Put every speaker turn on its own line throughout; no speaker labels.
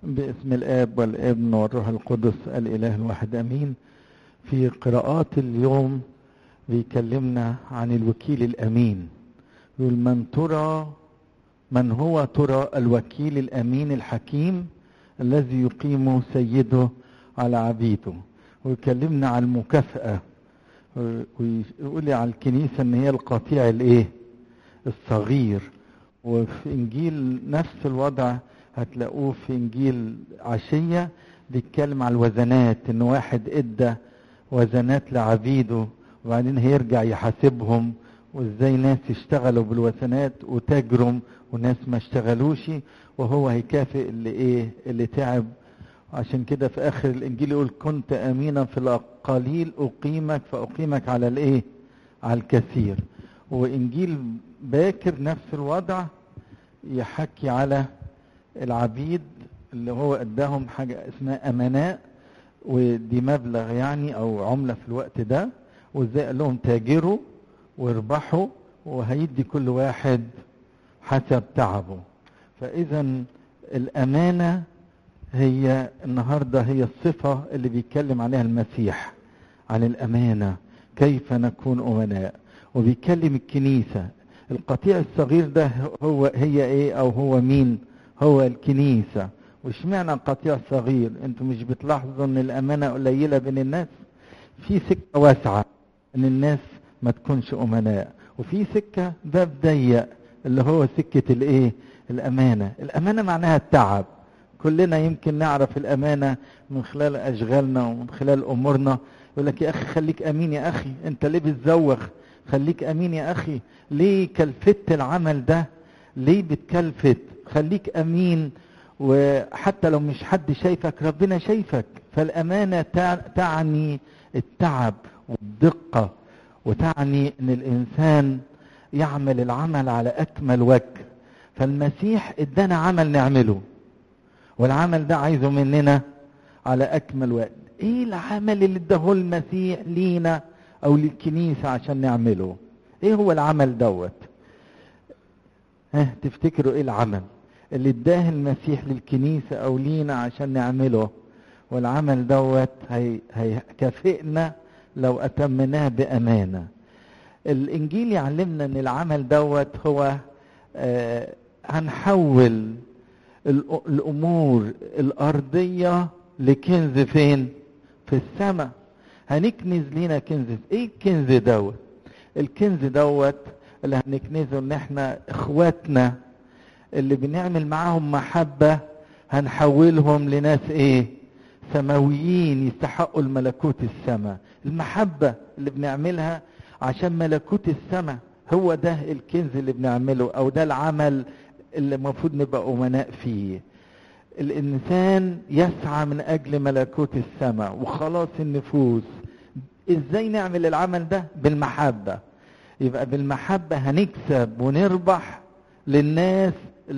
باسم الآب والابن والروح القدس الإله الواحد أمين في قراءات اليوم بيكلمنا عن الوكيل الأمين يقول من ترى من هو ترى الوكيل الأمين الحكيم الذي يقيم سيده على عبيده ويكلمنا عن المكافأة ويقول على الكنيسة ان هي القطيع الايه الصغير وفي انجيل نفس الوضع هتلاقوه في انجيل عشية بيتكلم على الوزنات ان واحد ادى وزنات لعبيده وبعدين هيرجع يحاسبهم وازاي ناس اشتغلوا بالوزنات وتجرم وناس ما اشتغلوش وهو هيكافئ اللي ايه اللي تعب عشان كده في اخر الانجيل يقول كنت امينا في القليل اقيمك فاقيمك على الايه على الكثير وانجيل باكر نفس الوضع يحكي على العبيد اللي هو اداهم حاجه اسمها امناء ودي مبلغ يعني او عمله في الوقت ده وازاي قال لهم تاجروا واربحوا وهيدي كل واحد حسب تعبه فاذا الامانه هي النهارده هي الصفه اللي بيتكلم عليها المسيح عن الامانه كيف نكون امناء وبيكلم الكنيسه القطيع الصغير ده هو هي ايه او هو مين هو الكنيسه واشمعنى قطيع صغير انتوا مش بتلاحظوا ان الامانه قليله بين الناس في سكه واسعه ان الناس ما تكونش امناء وفي سكه باب ضيق اللي هو سكه الايه الامانه الامانه معناها التعب كلنا يمكن نعرف الامانه من خلال اشغالنا ومن خلال امورنا يقول لك يا اخي خليك امين يا اخي انت ليه بتزوخ خليك امين يا اخي ليه كلفت العمل ده ليه بتكلفت خليك امين وحتى لو مش حد شايفك ربنا شايفك فالامانه تعني التعب والدقه وتعني ان الانسان يعمل العمل على اكمل وجه فالمسيح ادانا عمل نعمله والعمل ده عايزه مننا على اكمل وجه ايه العمل اللي اداه المسيح لينا او للكنيسه عشان نعمله ايه هو العمل دوت ها تفتكروا ايه العمل اللي اداه المسيح للكنيسه او لينا عشان نعمله والعمل دوت هي هيكافئنا لو اتمناه بامانه الانجيل يعلمنا ان العمل دوت هو آه هنحول الامور الارضيه لكنز فين في السماء هنكنز لينا كنز ايه الكنز دوت الكنز دوت اللي هنكنزه ان احنا اخواتنا اللي بنعمل معاهم محبه هنحولهم لناس ايه سماويين يستحقوا الملكوت السماء المحبه اللي بنعملها عشان ملكوت السماء هو ده الكنز اللي بنعمله او ده العمل اللي المفروض نبقى امناء فيه الانسان يسعى من اجل ملكوت السماء وخلاص النفوس ازاي نعمل العمل ده بالمحبه يبقى بالمحبه هنكسب ونربح للناس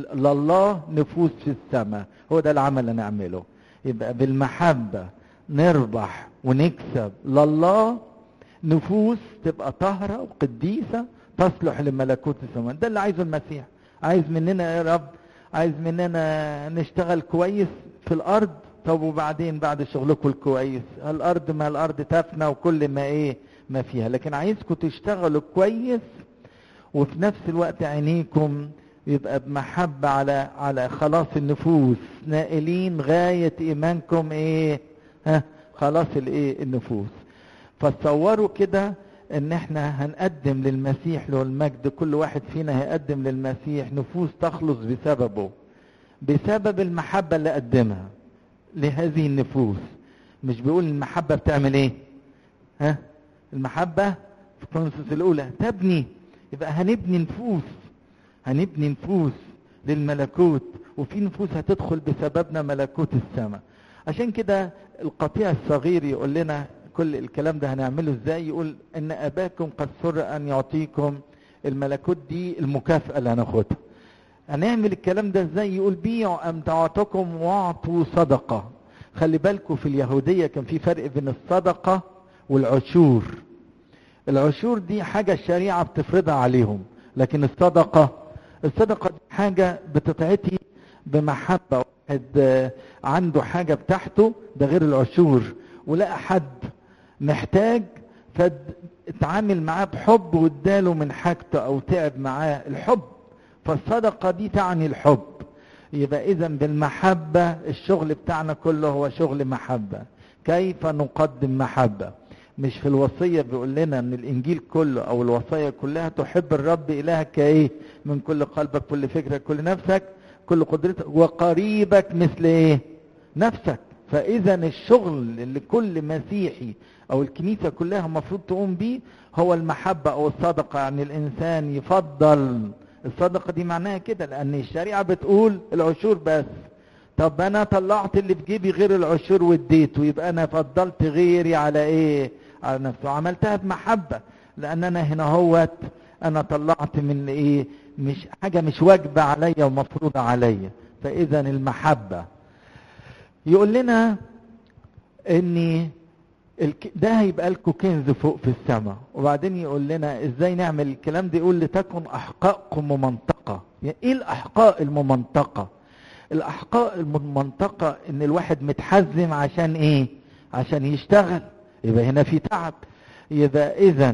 لله نفوس في السماء هو ده العمل اللي نعمله يبقى بالمحبه نربح ونكسب لله نفوس تبقى طاهره وقديسه تصلح لملكوت السماء ده اللي عايزه المسيح عايز مننا يا رب عايز مننا نشتغل كويس في الارض طب وبعدين بعد شغلكم الكويس الارض ما الارض تفنى وكل ما ايه ما فيها لكن عايزكم تشتغلوا كويس وفي نفس الوقت عينيكم يبقى بمحبة على على خلاص النفوس نائلين غاية إيمانكم إيه؟ ها خلاص الإيه؟ النفوس. فتصوروا كده ان احنا هنقدم للمسيح له المجد كل واحد فينا هيقدم للمسيح نفوس تخلص بسببه بسبب المحبة اللي قدمها لهذه النفوس مش بيقول المحبة بتعمل ايه ها المحبة في كونسوس الاولى تبني يبقى هنبني نفوس هنبني نفوس للملكوت وفي نفوس هتدخل بسببنا ملكوت السماء عشان كده القطيع الصغير يقول لنا كل الكلام ده هنعمله ازاي يقول ان اباكم قد سر ان يعطيكم الملكوت دي المكافأة اللي هناخدها هنعمل الكلام ده ازاي يقول بيعوا امتعتكم واعطوا صدقة خلي بالكم في اليهودية كان في فرق بين الصدقة والعشور العشور دي حاجة الشريعة بتفرضها عليهم لكن الصدقة الصدقة دي حاجة بتتعطي بمحبة واحد عنده حاجة بتاعته ده غير العشور ولقى حد محتاج فاتعامل معاه بحب واداله من حاجته او تعب معاه الحب فالصدقة دي تعني الحب يبقى اذا بالمحبة الشغل بتاعنا كله هو شغل محبة كيف نقدم محبة مش في الوصية بيقول لنا ان الانجيل كله او الوصايا كلها تحب الرب الهك كايه من كل قلبك كل فكرك كل نفسك كل قدرتك وقريبك مثل ايه نفسك فاذا الشغل اللي كل مسيحي او الكنيسة كلها المفروض تقوم بيه هو المحبة او الصدقة يعني الانسان يفضل الصدقة دي معناها كده لان الشريعة بتقول العشور بس طب انا طلعت اللي في جيبي غير العشور واديته يبقى انا فضلت غيري على ايه على نفسه عملتها بمحبة لان انا هنا هوت انا طلعت من ايه مش حاجة مش واجبة عليا ومفروضة عليا فاذا المحبة يقول لنا ان ده هيبقى لكم كنز فوق في السماء وبعدين يقول لنا ازاي نعمل الكلام ده يقول لتكن احقائكم ممنطقة يعني ايه الاحقاء الممنطقة الاحقاء المنطقة ان الواحد متحزم عشان ايه عشان يشتغل يبقى هنا في تعب يبقى اذا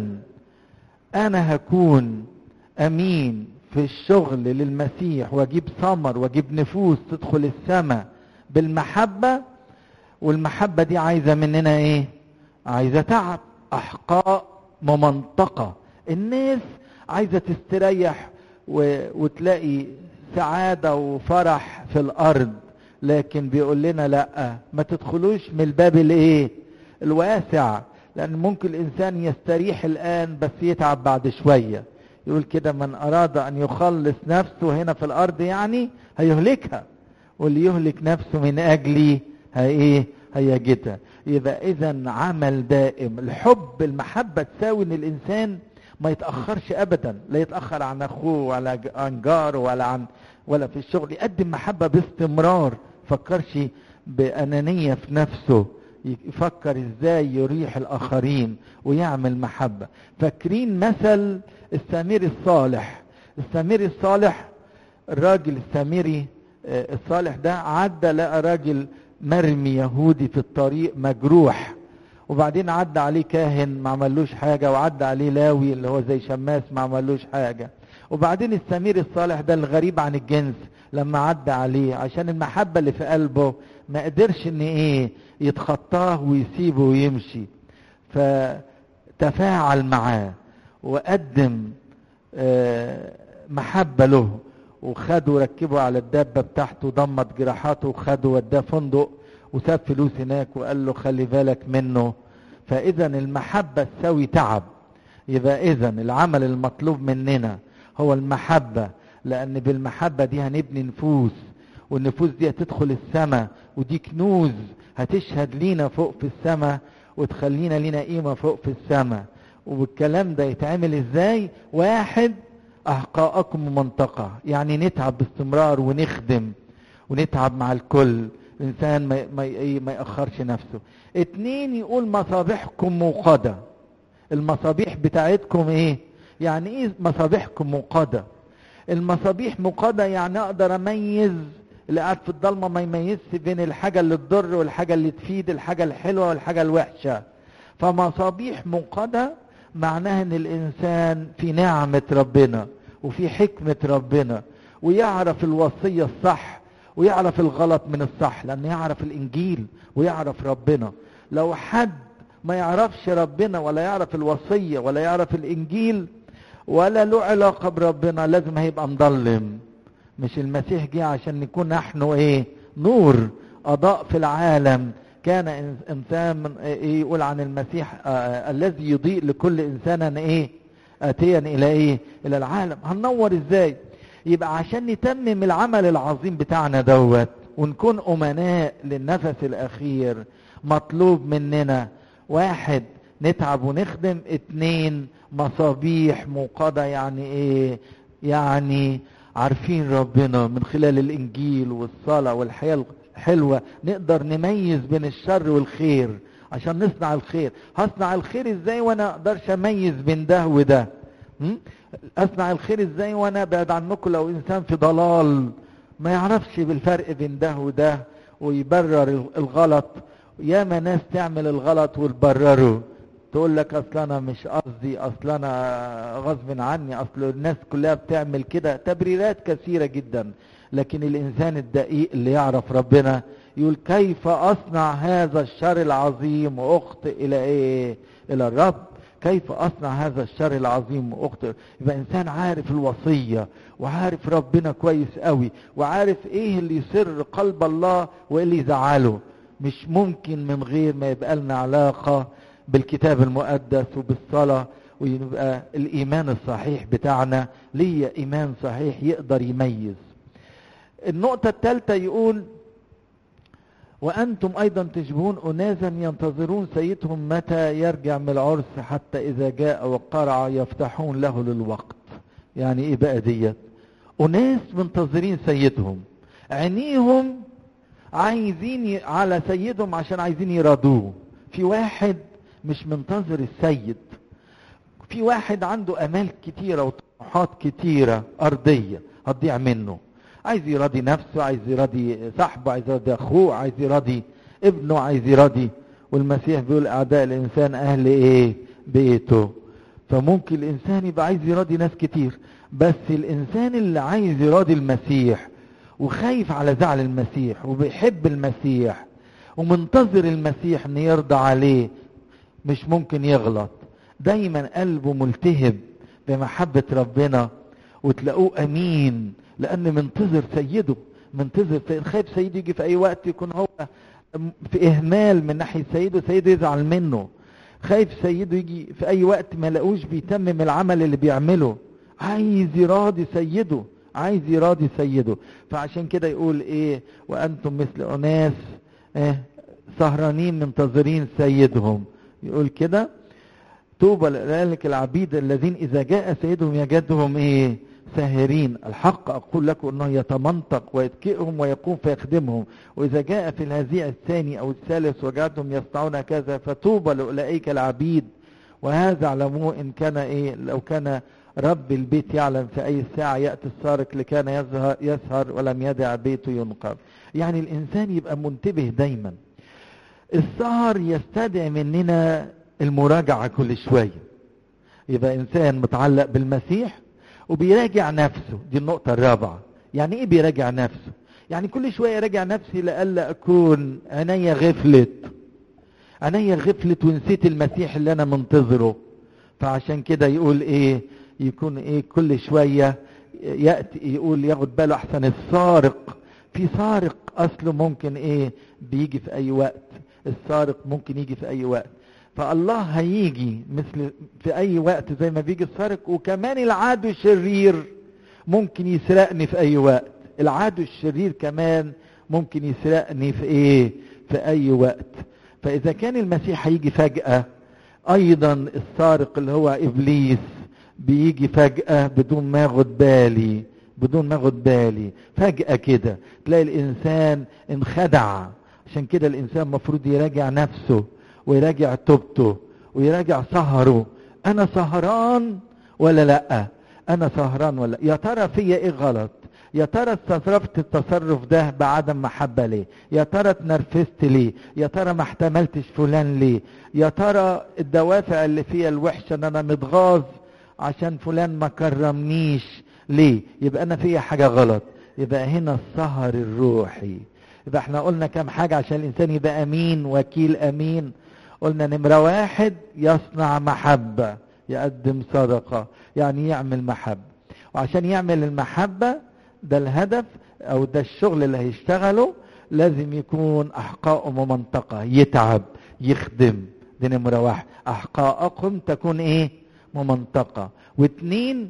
انا هكون امين في الشغل للمسيح واجيب ثمر واجيب نفوس تدخل السماء بالمحبة والمحبة دي عايزة مننا ايه عايزة تعب احقاء ممنطقة الناس عايزة تستريح و... وتلاقي سعادة وفرح في الارض لكن بيقول لنا لا ما تدخلوش من الباب الايه الواسع لان ممكن الانسان يستريح الان بس يتعب بعد شوية يقول كده من اراد ان يخلص نفسه هنا في الارض يعني هيهلكها واللي يهلك نفسه من اجلي هي ايه هيجدها يبقى اذا عمل دائم الحب المحبة تساوي ان الانسان ما يتأخرش ابدا لا يتأخر عن اخوه ولا عن جاره ولا عن ولا في الشغل يقدم محبة باستمرار فكرش بأنانية في نفسه يفكر ازاي يريح الاخرين ويعمل محبة فاكرين مثل السامري الصالح السامري الصالح الراجل السامري الصالح ده عدى لقى راجل مرمي يهودي في الطريق مجروح وبعدين عدى عليه كاهن ما عملوش حاجة وعدى عليه لاوي اللي هو زي شماس ما عملوش حاجة وبعدين السمير الصالح ده الغريب عن الجنس لما عدى عليه عشان المحبة اللي في قلبه ما قدرش ان ايه يتخطاه ويسيبه ويمشي فتفاعل معاه وقدم محبة له وخده وركبه على الدابة بتاعته ضمت جراحاته وخده وداه فندق وساب فلوس هناك وقال له خلي بالك منه فاذا المحبة تساوي تعب يبقى اذا العمل المطلوب مننا هو المحبة لان بالمحبة دي هنبني نفوس والنفوس دي هتدخل السماء ودي كنوز هتشهد لينا فوق في السماء وتخلينا لينا قيمة فوق في السماء والكلام ده يتعمل ازاي واحد احقاءكم منطقة يعني نتعب باستمرار ونخدم ونتعب مع الكل الانسان ما ما ما ياخرش نفسه اتنين يقول مصابيحكم موقده المصابيح بتاعتكم ايه يعني ايه مصابيحكم موقده المصابيح موقده يعني اقدر اميز اللي قاعد في الضلمه ما يميزش بين الحاجه اللي تضر والحاجه اللي تفيد الحاجه الحلوه والحاجه الوحشه فمصابيح موقده معناها ان الانسان في نعمه ربنا وفي حكمه ربنا ويعرف الوصيه الصح ويعرف الغلط من الصح لأنه يعرف الإنجيل ويعرف ربنا لو حد ما يعرفش ربنا ولا يعرف الوصية ولا يعرف الإنجيل ولا له علاقة بربنا لازم هيبقى مضلم مش المسيح جه عشان نكون نحن ايه نور أضاء في العالم كان إنسان من إيه يقول عن المسيح آه الذي يضيء لكل إنسان ايه آتيا إلى ايه إلى العالم هننور ازاي يبقى عشان نتمم العمل العظيم بتاعنا دوت ونكون أمناء للنفس الأخير مطلوب مننا واحد نتعب ونخدم اتنين مصابيح موقدة يعني ايه يعني عارفين ربنا من خلال الإنجيل والصلاة والحياة الحلوة نقدر نميز بين الشر والخير عشان نصنع الخير هصنع الخير ازاي وانا اقدرش اميز بين ده وده اصنع الخير ازاي وانا ابعد عنكم لو انسان في ضلال ما يعرفش بالفرق بين ده وده ويبرر الغلط ياما ناس تعمل الغلط وتبرره تقول لك اصل انا مش قصدي اصل انا غصب عني اصل الناس كلها بتعمل كده تبريرات كثيرة جدا لكن الانسان الدقيق اللي يعرف ربنا يقول كيف اصنع هذا الشر العظيم واخطئ الى ايه الى الرب كيف اصنع هذا الشر العظيم واخطئ يبقى انسان عارف الوصية وعارف ربنا كويس قوي وعارف ايه اللي يسر قلب الله وايه اللي يزعله مش ممكن من غير ما يبقى لنا علاقة بالكتاب المقدس وبالصلاة ويبقى الإيمان الصحيح بتاعنا ليا إيمان صحيح يقدر يميز النقطة الثالثة يقول وأنتم أيضا تشبهون أناسا ينتظرون سيدهم متى يرجع من العرس حتى إذا جاء وقرع يفتحون له للوقت يعني إيه بقى ديت أناس منتظرين سيدهم عينيهم عايزين على سيدهم عشان عايزين يرادوه في واحد مش منتظر السيد في واحد عنده امال كتيرة وطموحات كتيرة ارضية هتضيع منه عايز يراضي نفسه عايز يراضي صاحبه عايز يراضي اخوه عايز يراضي ابنه عايز يراضي والمسيح بيقول اعداء الانسان اهل ايه بيته فممكن الانسان يبقى عايز يراضي ناس كتير بس الانسان اللي عايز يراضي المسيح وخايف على زعل المسيح وبيحب المسيح ومنتظر المسيح ان يرضى عليه مش ممكن يغلط دايما قلبه ملتهب بمحبة ربنا وتلاقوه امين لان منتظر سيده منتظر سيد خايف سيده يجي في اي وقت يكون هو في اهمال من ناحية سيده سيده يزعل منه خايف سيده يجي في اي وقت ما لاقوش بيتمم العمل اللي بيعمله عايز يراضي سيده عايز يراضي سيده فعشان كده يقول ايه وانتم مثل اناس إيه سهرانين منتظرين سيدهم يقول كده طوبى لذلك العبيد الذين اذا جاء سيدهم يجدهم ايه ساهرين الحق اقول لكم انه يتمنطق ويتكئهم ويقوم فيخدمهم واذا جاء في الهزيع الثاني او الثالث وجدهم يصنعون كذا فطوبى لاولئك العبيد وهذا اعلموه ان كان ايه لو كان رب البيت يعلم في اي ساعة يأتي السارق لكان يسهر, يسهر ولم يدع بيته ينقذ يعني الانسان يبقى منتبه دايما السهر يستدعي مننا المراجعة كل شوية يبقى انسان متعلق بالمسيح وبيراجع نفسه دي النقطة الرابعة يعني ايه بيراجع نفسه يعني كل شوية يراجع نفسي لألا اكون عينيا غفلت عينيا غفلت ونسيت المسيح اللي انا منتظره فعشان كده يقول ايه يكون ايه كل شوية يأتي يقول ياخد باله احسن السارق في سارق اصله ممكن ايه بيجي في اي وقت السارق ممكن يجي في اي وقت فالله هيجي مثل في اي وقت زي ما بيجي السارق وكمان العدو الشرير ممكن يسرقني في اي وقت العدو الشرير كمان ممكن يسرقني في ايه في اي وقت فاذا كان المسيح هيجي فجأة ايضا السارق اللي هو ابليس بيجي فجأة بدون ما اخد بالي بدون ما اخد بالي فجأة كده تلاقي الانسان انخدع عشان كده الانسان مفروض يراجع نفسه ويراجع توبته ويراجع سهره انا سهران ولا لا انا سهران ولا يا ترى فيا ايه غلط يا ترى استصرفت التصرف ده بعدم محبة ليه يا ترى اتنرفزت ليه يا ترى ما احتملتش فلان ليه يا ترى الدوافع اللي فيها الوحشة ان انا متغاظ عشان فلان ما كرمنيش ليه يبقى انا فيا حاجة غلط يبقى هنا السهر الروحي يبقى احنا قلنا كام حاجة عشان الانسان يبقى امين وكيل امين قلنا نمرة واحد يصنع محبة يقدم صدقة يعني يعمل محبة وعشان يعمل المحبة ده الهدف او ده الشغل اللي هيشتغله لازم يكون احقاءه ممنطقة يتعب يخدم دي نمرة واحد احقاءكم تكون ايه ممنطقة واتنين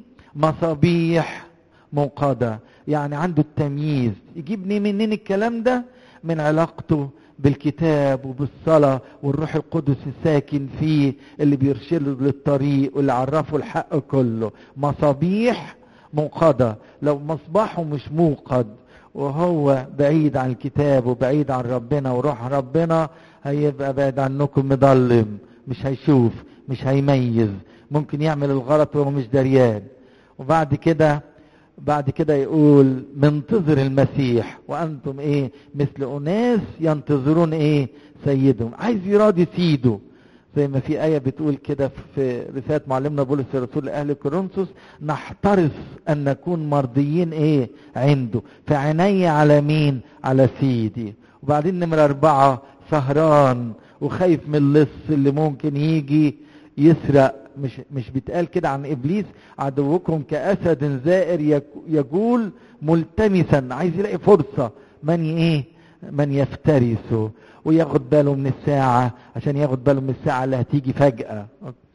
مصابيح موقدة يعني عنده التمييز يجيبني منين الكلام ده من علاقته بالكتاب وبالصلاة والروح القدس الساكن فيه اللي بيرشده للطريق واللي عرفه الحق كله مصابيح موقدة لو مصباحه مش موقد وهو بعيد عن الكتاب وبعيد عن ربنا وروح ربنا هيبقى بعيد عنكم مضلم مش هيشوف مش هيميز ممكن يعمل الغلط وهو مش دريان وبعد كده بعد كده يقول منتظر المسيح وانتم ايه مثل اناس ينتظرون ايه سيدهم عايز يراضي سيده زي ما في آية بتقول كده في رسالة معلمنا بولس الرسول لأهل كورنثوس نحترس أن نكون مرضيين إيه عنده فعيني على مين على سيدي وبعدين نمرة أربعة سهران وخايف من اللص اللي ممكن يجي يسرق مش مش بيتقال كده عن ابليس عدوكم كاسد زائر يجول ملتمسا عايز يلاقي فرصه من ايه من يفترسه وياخد باله من الساعه عشان ياخد باله من الساعه اللي هتيجي فجاه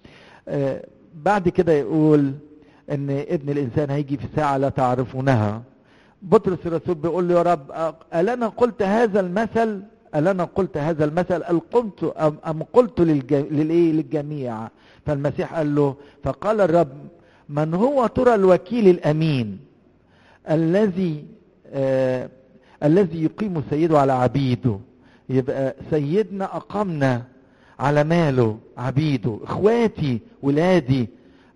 آه بعد كده يقول ان ابن الانسان هيجي في ساعه لا تعرفونها بطرس الرسول بيقول له يا رب ألنا قلت هذا المثل ألنا قلت هذا المثل أم قلت أم, أم قلت للإيه للجميع فالمسيح قال له فقال الرب من هو ترى الوكيل الأمين الذي آه الذي يقيم سيده على عبيده يبقى سيدنا أقمنا على ماله عبيده اخواتي ولادي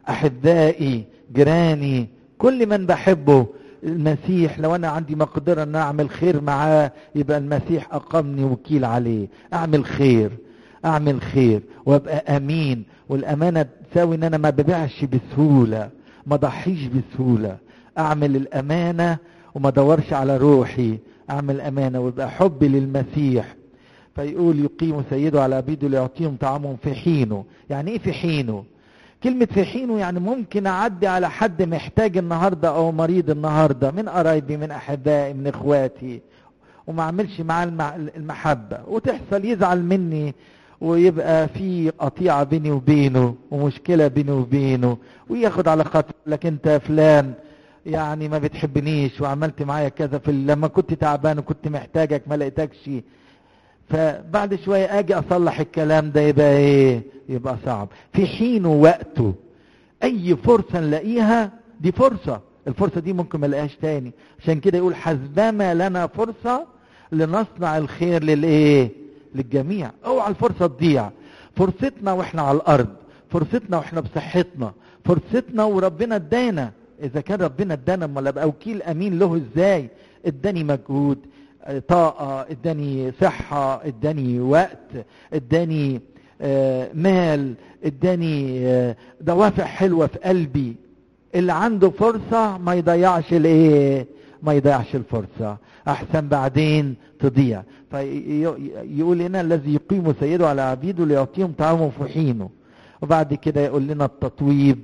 احبائي جيراني كل من بحبه المسيح لو انا عندي مقدرة ان اعمل خير معاه يبقى المسيح اقامني وكيل عليه اعمل خير اعمل خير وابقى امين والامانة تساوي ان انا ما ببيعش بسهولة ما ضحيش بسهولة اعمل الامانة وما دورش على روحي اعمل امانة ويبقى حبي للمسيح فيقول يقيم سيده على عبيده ليعطيهم طعامهم في حينه يعني ايه في حينه كلمة في حينه يعني ممكن أعدي على حد محتاج النهاردة أو مريض النهاردة من قرايبي من أحبائي من إخواتي وما أعملش معاه المحبة وتحصل يزعل مني ويبقى في قطيعة بيني وبينه ومشكلة بيني وبينه وياخد على خاطر لك أنت يا فلان يعني ما بتحبنيش وعملت معايا كذا في لما كنت تعبان وكنت محتاجك ما لقيتكش فبعد شوية اجي اصلح الكلام ده يبقى ايه يبقى صعب في حين وقته اي فرصة نلاقيها دي فرصة الفرصة دي ممكن ما نلاقيهاش تاني عشان كده يقول حسبما لنا فرصة لنصنع الخير للايه للجميع اوعى الفرصة تضيع فرصتنا واحنا على الارض فرصتنا واحنا بصحتنا فرصتنا وربنا ادانا اذا كان ربنا ادانا امال ابقى وكيل امين له ازاي اداني مجهود طاقة اداني صحة اداني وقت اداني آه مال اداني آه دوافع حلوة في قلبي اللي عنده فرصة ما يضيعش الايه ما يضيعش الفرصة احسن بعدين تضيع فيقول لنا الذي يقيم سيده على عبيده ليعطيهم طعامه في حينه وبعد كده يقول لنا التطويب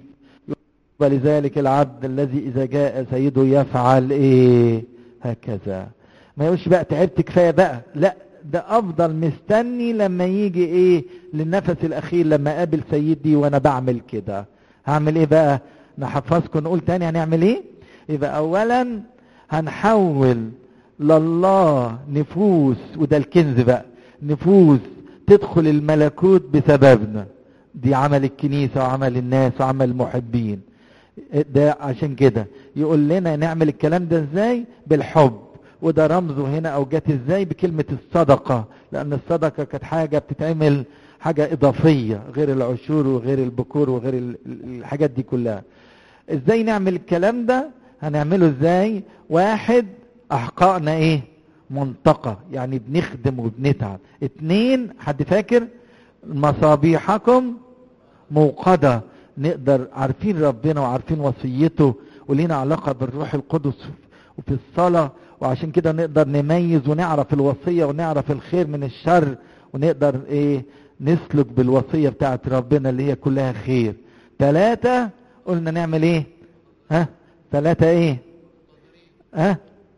ولذلك العبد الذي اذا جاء سيده يفعل ايه هكذا ما يقولش بقى تعبت كفايه بقى لا ده افضل مستني لما يجي ايه للنفس الاخير لما اقابل سيدي وانا بعمل كده هعمل ايه بقى نحفظكم نقول تاني هنعمل ايه يبقى اولا هنحول لله نفوس وده الكنز بقى نفوس تدخل الملكوت بسببنا دي عمل الكنيسة وعمل الناس وعمل المحبين ده عشان كده يقول لنا نعمل الكلام ده ازاي بالحب وده رمزه هنا او جت ازاي بكلمة الصدقة لان الصدقة كانت حاجة بتتعمل حاجة اضافية غير العشور وغير البكور وغير الحاجات دي كلها ازاي نعمل الكلام ده هنعمله ازاي واحد احقائنا ايه منطقة يعني بنخدم وبنتعب اتنين حد فاكر مصابيحكم موقدة نقدر عارفين ربنا وعارفين وصيته ولينا علاقة بالروح القدس وفي الصلاة وعشان كده نقدر نميز ونعرف الوصية ونعرف الخير من الشر ونقدر ايه نسلك بالوصية بتاعت ربنا اللي هي كلها خير ثلاثة قلنا نعمل ايه ها ثلاثة ايه ها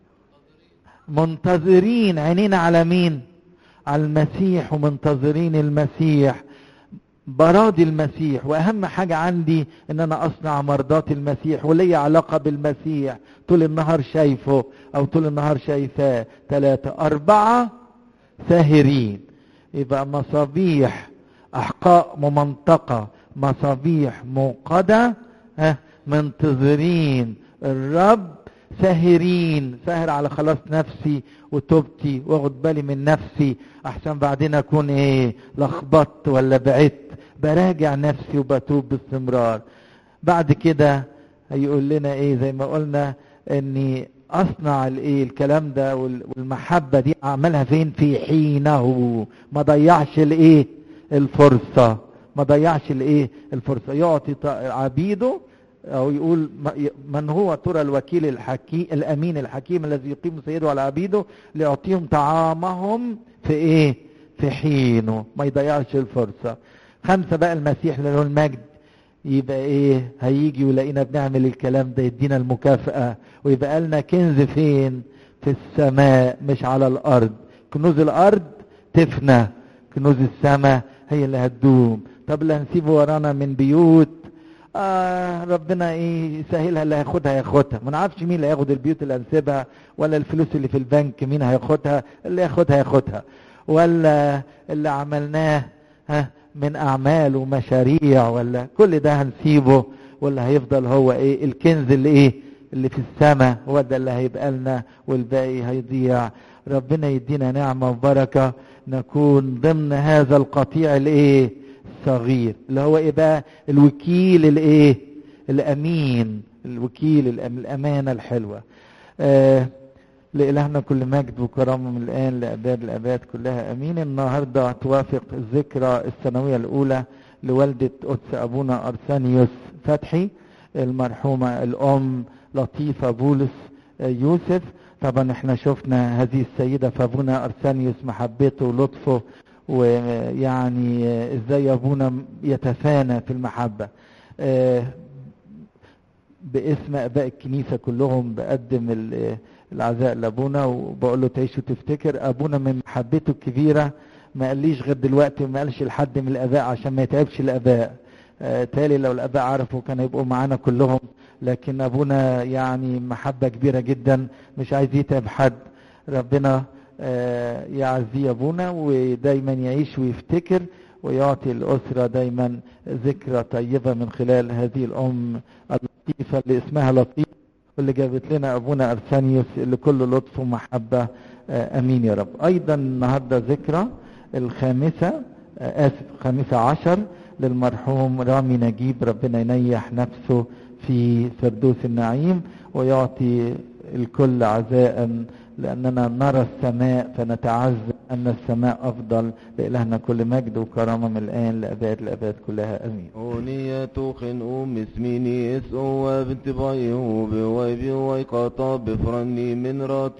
منتظرين عينينا على مين على المسيح ومنتظرين المسيح براضي المسيح واهم حاجة عندي ان انا اصنع مرضات المسيح ولي علاقة بالمسيح طول النهار شايفه او طول النهار شايفاه ثلاثة اربعة ساهرين يبقى مصابيح احقاء ممنطقة مصابيح موقدة ها منتظرين الرب ساهرين ساهر على خلاص نفسي وتوبتي واخد بالي من نفسي احسن بعدين اكون ايه لخبطت ولا بعدت براجع نفسي وبتوب باستمرار بعد كده هيقول لنا ايه زي ما قلنا اني اصنع الايه الكلام ده وال- والمحبة دي اعملها فين في حينه ما ضيعش الايه الفرصة ما ضيعش الايه الفرصة يعطي ط- عبيده او يقول م- من هو ترى الوكيل الحكيم الامين الحكيم الذي يقيم سيده على عبيده ليعطيهم طعامهم في ايه في حينه ما يضيعش الفرصة خمسة بقى المسيح له المجد يبقى ايه هيجي ويلاقينا بنعمل الكلام ده يدينا المكافأة ويبقى لنا كنز فين في السماء مش على الارض كنوز الارض تفنى كنوز السماء هي اللي هتدوم طب اللي هنسيبه ورانا من بيوت آه ربنا ايه يسهلها اللي هياخدها ياخدها ما نعرفش مين اللي هياخد البيوت اللي هنسيبها ولا الفلوس اللي في البنك مين هياخدها اللي ياخدها ياخدها ولا اللي عملناه ها من اعمال ومشاريع ولا كل ده هنسيبه ولا هيفضل هو ايه الكنز اللي ايه اللي في السماء هو ده اللي هيبقى لنا والباقي هيضيع ربنا يدينا نعمة وبركة نكون ضمن هذا القطيع الايه الصغير اللي هو ايه بقى الوكيل الايه الامين الوكيل الأم الامانة الحلوة آه لإلهنا كل مجد وكرامة من الآن لأباد الأباد كلها أمين النهاردة توافق الذكرى السنوية الأولى لوالدة قدس أبونا أرسانيوس فتحي المرحومة الأم لطيفة بولس يوسف طبعا احنا شفنا هذه السيدة فابونا أرسانيوس محبته ولطفه ويعني ازاي أبونا يتفانى في المحبة آه، باسم اباء الكنيسه كلهم بقدم ال- العزاء لابونا وبقول له تعيش وتفتكر ابونا من محبته الكبيره ما قاليش غير دلوقتي وما قالش لحد من الاباء عشان ما يتعبش الاباء آه، تالي لو الاباء عرفوا كانوا يبقوا معانا كلهم لكن ابونا يعني محبه كبيره جدا مش عايز يتعب حد ربنا آه، يعزيه ابونا ودايما يعيش ويفتكر ويعطي الاسره دايما ذكرى طيبه من خلال هذه الام اللطيفه اللي اسمها لطيف واللي جابت لنا ابونا ارسانيوس اللي كله لطف ومحبه آه، امين يا رب ايضا النهارده ذكرى الخامسه آه، اسف خامسه عشر للمرحوم رامي نجيب ربنا ينيح نفسه في فردوس النعيم ويعطي الكل عزاء لأننا نرى السماء فنتعزى أن السماء أفضل لإلهنا كل مجد وكرامة من الآن لأباد الأباد كلها أمين
أونية خنقو مسميني اسقو وبنت بايهو بوايبي وايقاطا بفرني من راتي